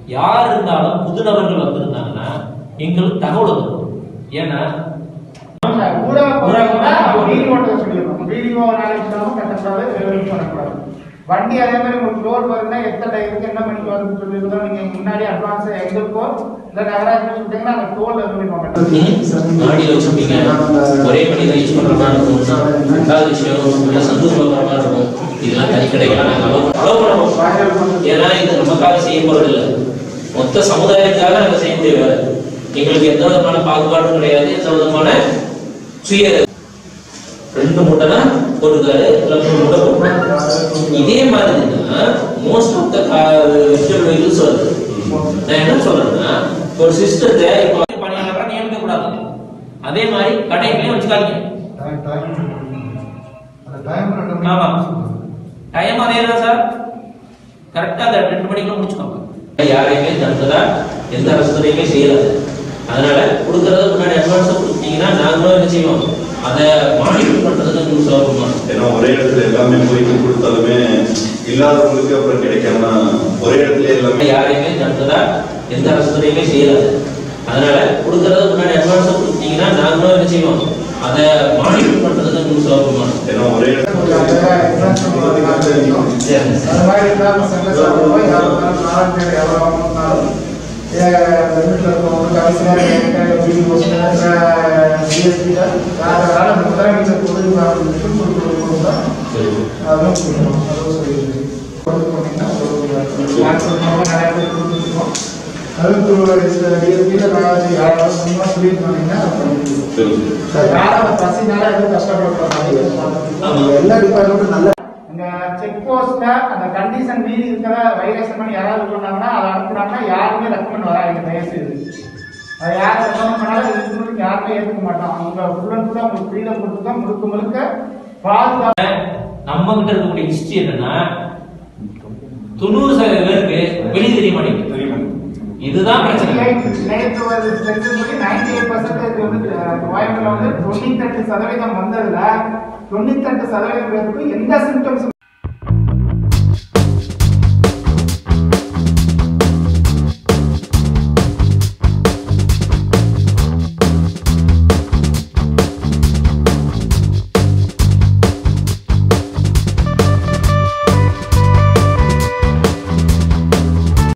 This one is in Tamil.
யார் இருந்தாலும் புது நபர்கள் வந்திருந்தாங்கன்னா எங்களுக்கு தகவல் வந்துடும் ஏன்னா ஊடக போராட்டம்னா வீடியோ ஓட்ட சொல்லியிருக்கோம் வீடியோ நாளைக்கு சொல்லாம கட்டக்கூடாது ரெவல்யூட் பண்ணக்கூடாது வண்டி அதே மாதிரி உங்களுக்கு லோட் வருதுன்னா எத்தனை டைமுக்கு என்ன மணிக்கு வருதுன்னு சொல்லியிருந்தோம் நீங்க முன்னாடி அட்வான்ஸ் எங்களுக்கோ இந்த நகராட்சி சொல்லிட்டீங்கன்னா அந்த டோல் ரெவல்யூட் பண்ண மாட்டோம் மாடியில் வச்சுருப்பீங்க ஒரே பணி தான் யூஸ் பண்ணுற மாதிரி இருக்கும் ரெண்டாவது விஷயம் இல்லை சந்தூர் பார்க்குற மாதிரி இருக்கும் இதெல்லாம் தனி கிடைக்கலாம் நாங்கள் அலோவ் அலோவ் பண்ணுவோம் ஏன்னா இது நமக்காக செய்ய போகிறது இல்லை மொத்த சமுதாயத்துக்காக நாங்கள் செய்யக்கூடிய வேலை எங்களுக்கு எந்த விதமான பாகுபாடும் கிடையாது எந்த விதமான சுய ரெண்டு மூட்டை தான் போட்டுக்காரு இல்லை மூணு மூட்டை போட்டுருக்காரு இதே மாதிரி தான் most of the vegetable vehicles வருது நான் என்ன சொல்றேன்னா ஒரு சிஸ்டத்தை இப்போ பணியாளராக நியமிக்க கூடாது அதே மாதிரி கடைகளையும் வச்சுக்காதீங்க ஆமா டைம் அதே தான் சார் கரெக்டா அந்த ரெண்டு மணிக்குள்ள முடிச்சுக்கோங்க யாரையுமே தந்ததா எந்த அரசுரையுமே செய்யல அதனால கொடுக்கறத முன்னாடி அட்வான்ஸ் கொடுத்தீங்கன்னா நாங்களும் என்ன செய்வோம் அதை மானிட்டர் பண்றதுக்கு உங்களுக்கு சௌகரியமா இருக்கும். ஏன்னா ஒரே இடத்துல எல்லாமே போயிட்டு கொடுத்தாலுமே இல்லாதவங்களுக்கு அப்புறம் கிடைக்காம ஒரே இடத்துல எல்லாமே யாரையுமே தந்ததா எந்த அரசுரையுமே செய்யல அதனால கொடுக்கறத முன்னாடி அட்வான்ஸ் கொடுத்தீங்கன்னா நாங்களும் என்ன செய்வோம் அதை மானிட்டர் பண்றதுக்கு உங்களுக்கு சௌகரியமா இருக்கும். ஏன்னா ஒரே சரி. அது மாதிரி இல்லாம சண்டை சாப்பிடுவோம் யாரும் நாலு பேர் எவ்வளோ வாங்கினாலும் வீட்டில் இருக்கவங்களுக்கு அவசியம் வீடு போச்சு ஜிஎஸ்டி அதனால அந்த முதலமைச்சர் உதவி கொடுக்கணும் தான் சரி. அதுவும் கொடுக்கணும் அதுவும் சொல்லியிருக்கு கொண்டு போனீங்கன்னா ஒரு நிறைய பேர் கொடுத்துருக்கோம் அதுவும் டிஎஸ்பியில் நான் யாராவது சும்மா சொல்லிட்டு போனீங்கன்னா அது பண்ணிடுவோம். யாரும் பசினால எதுவும் கஷ்டப்படக்கூடாது எல்லா டிபார்ட்மெண்ட்டும் நல்ல இந்த செக் போஸ்ட்ல அந்த கண்டிஷன் மீறி இருக்கிற வைரஸ் பண்ணி யாராவது பண்ணாங்கன்னா அதை அனுப்புனாங்கன்னா யாருமே ரெக்கமெண்ட் வராங்க தயவு செய்து அது யார் ரெக்கமெண்ட் பண்ணாலும் இதுக்கு யாருமே ஏற்றுக்க மாட்டோம் அவங்க ஃபுல் அண்ட் ஃபுல்லாக உங்களுக்கு ஃப்ரீடம் கொடுத்து தான் முழுக்க முழுக்க பாதுகாப்பு நம்ம கிட்ட இருக்கக்கூடிய ஹிஸ்டரி என்னன்னா தொண்ணூறு சதவீத பேருக்கு வெளியே தெரிய மாட்டேங்குது இதுதான் பிரச்சனை நேற்று ஒரு செஞ்சபடி நைன்டி எயிட் பர்சன்டேஜ் வந்து அஹ், கோயம்புத்தூர்ல வந்து தொண்ணூத்தெட்டு சதவீதம் வந்ததுல தொண்ணூத்தெட்டு சதவீதம் பேருக்கு எந்த சிம்டம்ஸ்